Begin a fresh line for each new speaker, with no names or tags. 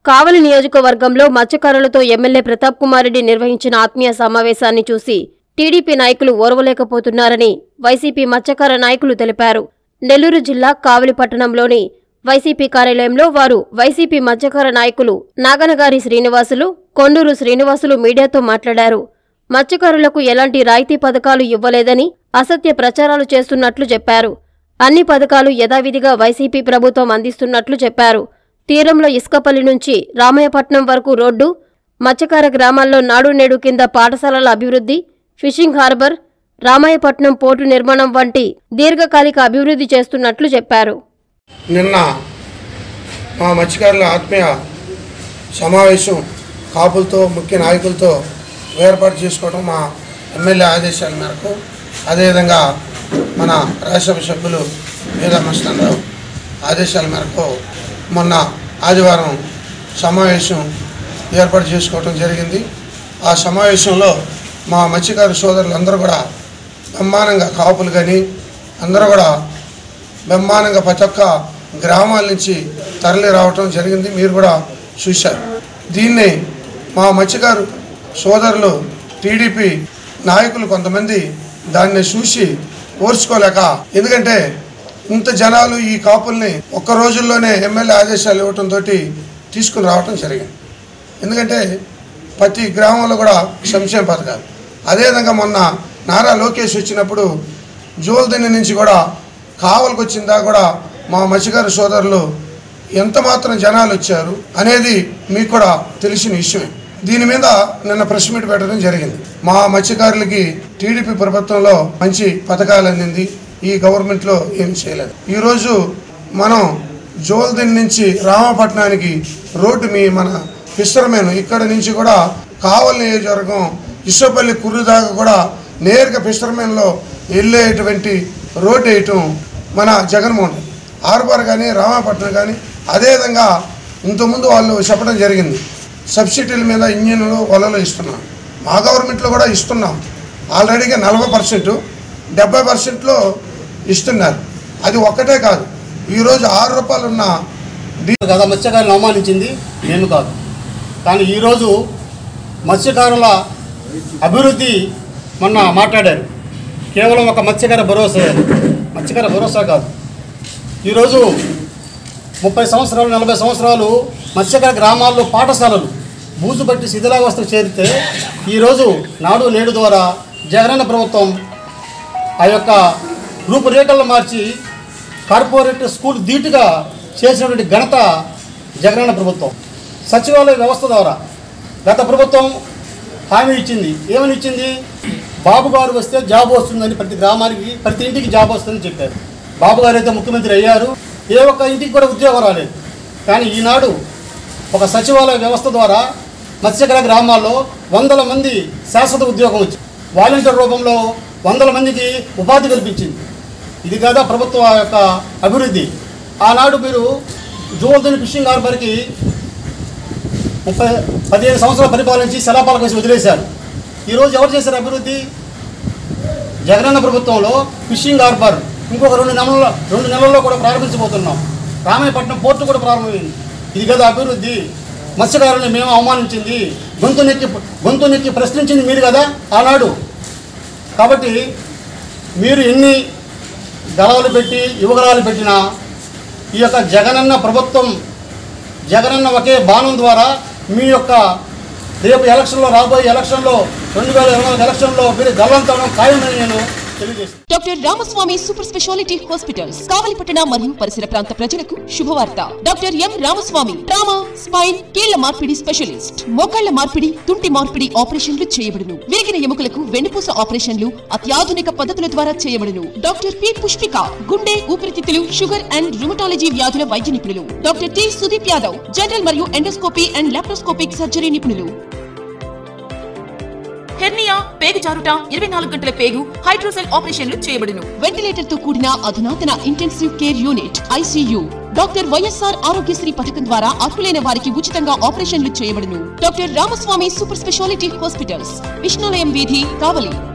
కావలి నియోజకవర్గంలో మత్స్యకారులతో ఎమ్మెల్యే ప్రతాప్ కుమార్ రెడ్డి నిర్వహించిన ఆత్మీయ సమావేశాన్ని చూసి టీడీపీ నాయకులు ఓర్వలేకపోతున్నారని వైసీపీ మత్స్యకార నాయకులు తెలిపారు నెల్లూరు జిల్లా కావలి పట్టణంలోని వైసీపీ కార్యాలయంలో వారు వైసీపీ మత్స్యకార నాయకులు నాగనగారి శ్రీనివాసులు కొండూరు శ్రీనివాసులు మీడియాతో మాట్లాడారు మత్స్యకారులకు ఎలాంటి రాయితీ పథకాలు ఇవ్వలేదని అసత్య ప్రచారాలు చేస్తున్నట్లు చెప్పారు అన్ని పథకాలు యథావిధిగా వైసీపీ ప్రభుత్వం అందిస్తున్నట్లు చెప్పారు తీరంలో ఇసుకపల్లి నుంచి రామయ్యపట్నం వరకు రోడ్డు మత్స్యకార గ్రామాల్లో నాడు నేడు కింద పాఠశాలల అభివృద్ధి ఫిషింగ్ హార్బర్ రామాయపట్నం పోర్టు నిర్మాణం వంటి దీర్ఘకాలిక అభివృద్ధి చేస్తున్నట్లు చెప్పారు
నిన్న మా మత్స్యకారుల ఆత్మీయ సమావేశం కాపులతో ముఖ్య నాయకులతో ఏర్పాటు చేసుకోవడం మా ఎమ్మెల్యే ఆదేశాల మేరకు అదేవిధంగా మన రాజ్యసభ సభ్యులు వేద మస్తానరావు ఆదేశాల మేరకు మొన్న ఆదివారం సమావేశం ఏర్పాటు చేసుకోవడం జరిగింది ఆ సమావేశంలో మా మత్స్యకారు సోదరులు అందరూ కూడా బ్రహ్మాండంగా కాపులు కానీ అందరూ కూడా బ్రహ్మాండంగా ప్రతి ఒక్క గ్రామాల నుంచి తరలి రావటం జరిగింది మీరు కూడా చూశారు దీన్ని మా మత్స్యకారు సోదరులు టీడీపీ నాయకులు కొంతమంది దాన్ని చూసి ఓర్చుకోలేక ఎందుకంటే ఇంత జనాలు ఈ కాపుల్ని ఒక్క రోజుల్లోనే ఎమ్మెల్యే ఆదేశాలు ఇవ్వటంతో తీసుకుని రావటం జరిగింది ఎందుకంటే ప్రతి గ్రామంలో కూడా సంక్షేమ పథకాలు అదేవిధంగా మొన్న నారా లోకేష్ వచ్చినప్పుడు జోల్దిని నుంచి కూడా కావలికి వచ్చిందా కూడా మా మత్స్యకారు సోదరులు ఎంత మాత్రం జనాలు వచ్చారు అనేది మీకు కూడా తెలిసిన విషయమే దీని మీద నిన్న ప్రెస్ మీట్ పెట్టడం జరిగింది మా మత్స్యకారులకి టీడీపీ ప్రభుత్వంలో మంచి పథకాలు అందింది ఈ గవర్నమెంట్లో ఏం చేయలేదు ఈరోజు మనం జోల్దిన్ నుంచి రామపట్నానికి రోడ్డు మీ మన ఫిషర్మెన్ ఇక్కడ నుంచి కూడా కావలి నియోజకవర్గం ఇసుపల్లి కుర్రు దాకా కూడా నేరుగా ఫిషర్మెన్లో వెళ్ళేటువంటి రోడ్డు వేయటం మన జగన్మోహన్ రెడ్డి. హార్బర్ కానీ రామాపట్నం కానీ అదేవిధంగా ఇంతకుముందు వాళ్ళు చెప్పడం జరిగింది సబ్సిడీల మీద ఇంజిన్లు వలలు ఇస్తున్నాం మా గవర్నమెంట్లో కూడా ఇస్తున్నాం ఆల్రెడీగా నలభై పర్సెంట్ డెబ్బై పర్సెంట్లో ఇస్తున్నారు అది ఒక్కటే కాదు ఈరోజు ఆరు రూపాయలు ఉన్న
గత మత్స్యకారులను అవమానించింది మేము కాదు కానీ ఈరోజు మత్స్యకారుల అభివృద్ధి మొన్న మాట్లాడారు కేవలం ఒక మత్స్యకార భరోసా మత్స్యకార భరోసా కాదు ఈరోజు ముప్పై సంవత్సరాలు నలభై సంవత్సరాలు మత్స్యకార గ్రామాల్లో పాఠశాలలు బూజు పట్టి శిథిలావస్థ చేరితే ఈరోజు నాడు నేడు ద్వారా జగనన్న ప్రభుత్వం ఆ యొక్క రూపురేఖలను మార్చి కార్పొరేట్ స్కూల్ ధీటుగా చేసినటువంటి ఘనత జగనన్న ప్రభుత్వం సచివాలయ వ్యవస్థ ద్వారా గత ప్రభుత్వం హామీ ఇచ్చింది ఏమని ఇచ్చింది బాబు గారు వస్తే జాబ్ వస్తుందని ప్రతి గ్రామానికి ప్రతి ఇంటికి జాబ్ వస్తుందని చెప్పారు బాబు గారు అయితే ముఖ్యమంత్రి అయ్యారు ఏ ఒక్క ఇంటికి కూడా ఉద్యోగం రాలేదు కానీ ఈనాడు ఒక సచివాలయ వ్యవస్థ ద్వారా మత్స్యకార గ్రామాల్లో వందల మంది శాశ్వత ఉద్యోగం వచ్చింది వాలంటీర్ రూపంలో వందల మందికి ఉపాధి కల్పించింది ఇది కాదా ప్రభుత్వ యొక్క అభివృద్ధి ఆనాడు మీరు జోల్దని ఫిషింగ్ హార్బర్కి ముప్పై పదిహేను సంవత్సరాలు పరిపాలించి శలాపాలకు వేసి వదిలేశారు ఈరోజు ఎవరు చేశారు అభివృద్ధి జగనన్న ప్రభుత్వంలో ఫిషింగ్ హార్బర్ ఇంకొక రెండు నెలల్లో రెండు నెలల్లో కూడా ప్రారంభించబోతున్నాం రామాయపట్నం పోర్టు కూడా ప్రారంభమైంది ఇది కదా అభివృద్ధి మత్స్యకారులను మేము అవమానించింది గొంతు నెక్కి గొంతు నెక్కి ప్రశ్నించింది మీరు కదా ఆనాడు కాబట్టి మీరు ఎన్ని గలవలు పెట్టి యువగలాలు పెట్టినా ఈ యొక్క జగనన్న ప్రభుత్వం జగనన్న ఒకే బాణం ద్వారా మీ యొక్క రేపు ఎలక్షన్లో రాబోయే ఎలక్షన్లో రెండు వేల ఇరవై నాలుగు ఎలక్షన్లో మీరు గల్లంతడం ఖాయమని నేను తెలియజేస్తాను
doctor Ramaswamy super speciality hospitals కావలిపట్టణ మరియు పరిసర ప్రాంత ప్రజలకు శుభవార్త doctor M Ramaswamy trauma spine కీళ్ల మార్పిడి స్పెషలిస్ట్ మోకాళ్ల మార్పిడి తుంటి మార్పిడి ఆపరేషన్లు చేయబడును విరిగిన ఎముకలకు వెన్నుపూస ఆపరేషన్లు అత్యాధునిక పద్ధతుల ద్వారా చేయబడును డాక్టర్ పి పుష్పిక గుండె ఊపిరితిత్తులు షుగర్ అండ్ రుమటాలజీ వ్యాధుల వైద్య నిపుణులు doctor T Sudeep Yadav general మరియు ఎండోస్కోపీ అండ్ లాప్రోస్కోపిక్ సర్జరీ నిపుణులు హెర్నియా పేగు జారుట ఇరవై నాలుగు గంటల పేగు హైడ్రోసెల్ ఆపరేషన్లు చేయబడును వెంటిలేటర్ తో కూడిన అధునాతన intensive care unit ICU doctor YSR Aarogyasri పథకం ద్వారా అర్హులైన వారికి ఉచితంగా ఆపరేషన్లు చేయబడును doctor Ramaswamy super speciality hospitals విష్ణులయం వీధి కావలి